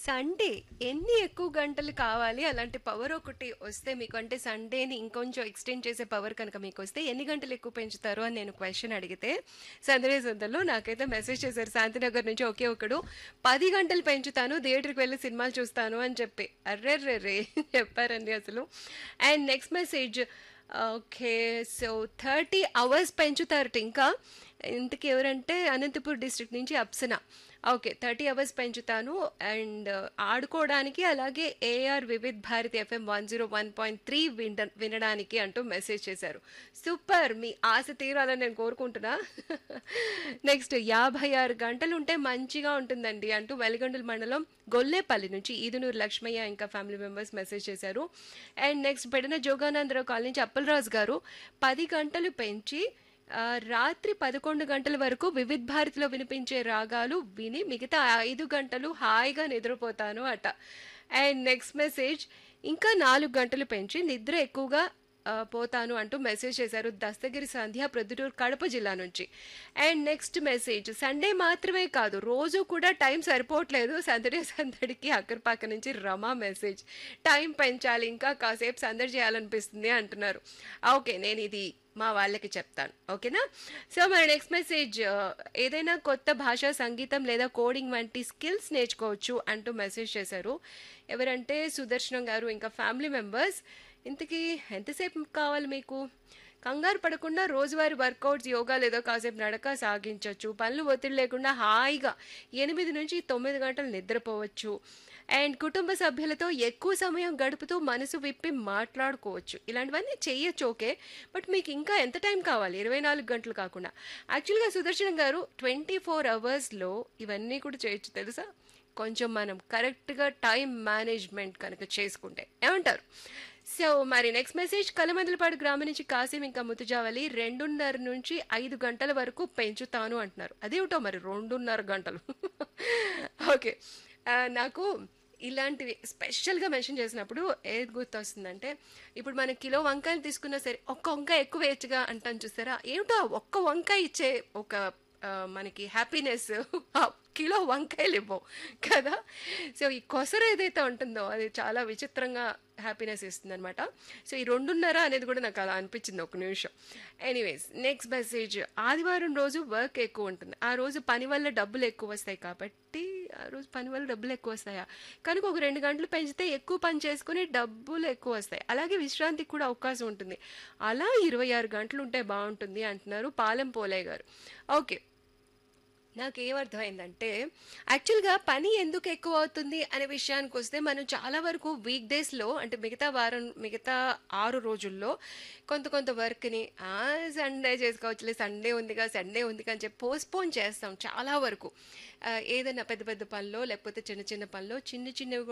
Sunday ఎన్ని ఎక్కువ గంటలు కావాలి అలాంటి పవర్ ఒకటి వస్తే మీకు అంటే సండేని ఇంకొంచెం ఎక్స్టెండ్ చేసే పవర్ కనుక మీకు వస్తే ఎన్ని గంటలు ఎక్కువ పెంచుతారు అని నేను క్వశ్చన్ అడిగితే సందడే సందర్లో నాకైతే మెసేజ్ చేశారు శాంతినగర్ నుంచి ఒకే ఒకడు పది గంటలు పెంచుతాను థియేటర్కి వెళ్ళి సినిమాలు చూస్తాను అని చెప్పి అర్రెర్రే రే చెప్పారండి అసలు and next message okay so thirty hours పెంచుతారట ఇంకా ఇంతకు ఎవరంటే అనంతపూర్ డిస్ట్రిక్ట్ నుంచి అప్సన ఓకే థర్టీ అవర్స్ పెంచుతాను అండ్ ఆడుకోవడానికి అలాగే AIR Vividh Bharati FM one zero one point three విన వినడానికి అంటూ మెసేజ్ చేశారు సూపర్ మీ ఆశ తీరాలని నేను కోరుకుంటున్నా నెక్స్ట్ యాభై ఆరు గంటలు ఉంటే మంచిగా ఉంటుందండి అంటూ వెలిగొండల మండలం గొల్లేపల్లి నుంచి ఈదునూరు లక్ష్మయ్య ఇంకా ఫ్యామిలీ మెంబర్స్ మెసేజ్ చేశారు అండ్ నెక్స్ట్ పెడిన జోగానందరావు కాలనీ నుంచి అప్పలరాజు గారు పది గంటలు పెంచి ఆ, రాత్రి పదకొండు గంటల వరకు వివిధ్ భారతిలో వినిపించే రాగాలు విని మిగతా ఐదు గంటలు హాయిగా నిద్రపోతాను అట అండ్ నెక్స్ట్ మెసేజ్ ఇంకా నాలుగు గంటలు పెంచి నిద్ర ఎక్కువగా ఆ, పోతాను అంటూ మెసేజ్ చేశారు దస్తగిరి సంధ్య ప్రొద్దుటూరు కడప జిల్లా నుంచి అండ్ నెక్స్ట్ మెసేజ్ సండే మాత్రమే కాదు రోజు కూడా టైం సరిపోవట్లేదు సందడి సందడికి అక్కరపాక నుంచి రమా మెసేజ్ టైం పెంచాలి ఇంకా కాసేపు సందడి చేయాలనిపిస్తుంది అంటున్నారు ఓకే నేను ఇది మా వాళ్ళకి చెప్తాను ఓకేనా సో మరి నెక్స్ట్ మెసేజ్ ఏదైనా కొత్త భాష సంగీతం లేదా కోడింగ్ వంటి స్కిల్స్ నేర్చుకోవచ్చు అంటూ మెసేజ్ చేశారు ఎవరంటే సుదర్శనం గారు ఇంకా ఫ్యామిలీ మెంబర్స్ ఇంతకీ ఎంతసేపు కావాలి మీకు కంగారు పడకుండా రోజువారీ వర్కౌట్స్ యోగా లేదా కాసేపు నడక సాగించవచ్చు పనులు ఒత్తిడి లేకుండా హాయిగా ఎనిమిది నుంచి తొమ్మిది గంటలు నిద్రపోవచ్చు అండ్ కుటుంబ సభ్యులతో ఎక్కువ సమయం గడుపుతూ మనసు విప్పి మాట్లాడుకోవచ్చు ఇలాంటివన్నీ చెయ్యొచ్చు ఓకే బట్ మీకు ఇంకా ఎంత టైం కావాలి ఇరవై నాలుగు గంటలు కాకుండా యాక్చువల్గా సుదర్శన్ గారు ట్వంటీ ఫోర్ అవర్స్లో ఇవన్నీ కూడా చేయొచ్చు తెలుసా కొంచెం మనం కరెక్ట్గా టైం మేనేజ్మెంట్ కనుక చేసుకుంటే ఏమంటారు సో మరి నెక్స్ట్ మెసేజ్ కలమందలపాడు గ్రామం నుంచి కాసిం ఇంకా ముతుజావలి రెండున్నర నుంచి ఐదు గంటల వరకు పెంచుతాను అంటున్నారు అదేమిటో మరి రెండున్నర గంటలు ఓకే ఆ, నాకు ఇలాంటివి స్పెషల్గా మెన్షన్ చేసినప్పుడు ఏది గుర్తొస్తుందంటే ఇప్పుడు మనం కిలో వంకాయలు తీసుకున్నా సరే ఒక్క వంకాయ ఎక్కువ వేయచ్చుగా అంటాను చూసారా ఏమిటో ఆ ఒక్క వంకాయ ఇచ్చే ఒక ఆ, మనకి హ్యాపీనెస్ కిలో వంకాయలు ఇవ్వవు కదా సో ఈ కొసర ఏదైతే ఉంటుందో అది చాలా విచిత్రంగా హ్యాపీనెస్ ఇస్తుంది అనమాట సో ఈ రెండున్నర అనేది కూడా నాకు అలా అనిపించింది ఒక నిమిషం ఎనీవేస్ నెక్స్ట్ మెసేజ్ ఆదివారం రోజు వర్క్ ఎక్కువ ఉంటుంది ఆ రోజు పని వల్ల డబ్బులు ఎక్కువ వస్తాయి కాబట్టి ఆ రోజు పని వల్ల డబ్బులు ఎక్కువ వస్తాయా కనుక ఒక రెండు గంటలు పెంచితే ఎక్కువ పని చేసుకుని డబ్బులు ఎక్కువ వస్తాయి అలాగే విశ్రాంతికి కూడా అవకాశం ఉంటుంది అలా ఇరవై ఆరు గంటలు ఉంటే బాగుంటుంది అంటున్నారు పాలెం పోలయ్య గారు ఓకే నాకేమర్థమైందంటే యాక్చువల్గా పని ఎందుకు ఎక్కువ అవుతుంది అనే విషయానికి వస్తే మనం చాలా వరకు వీక్ డేస్లో అంటే మిగతా వారం మిగతా ఆరు రోజుల్లో కొంత కొంత వర్క్ని సండే చేసుకోవచ్చులే సండే ఉందిగా సండే ఉంది అని చెప్పి పోస్ట్పోన్ చేస్తాం చాలా వరకు ఆ, ఏదైనా పెద్ద పెద్ద పనిలో లేకపోతే చిన్న చిన్న పనిలో చిన్న చిన్నవి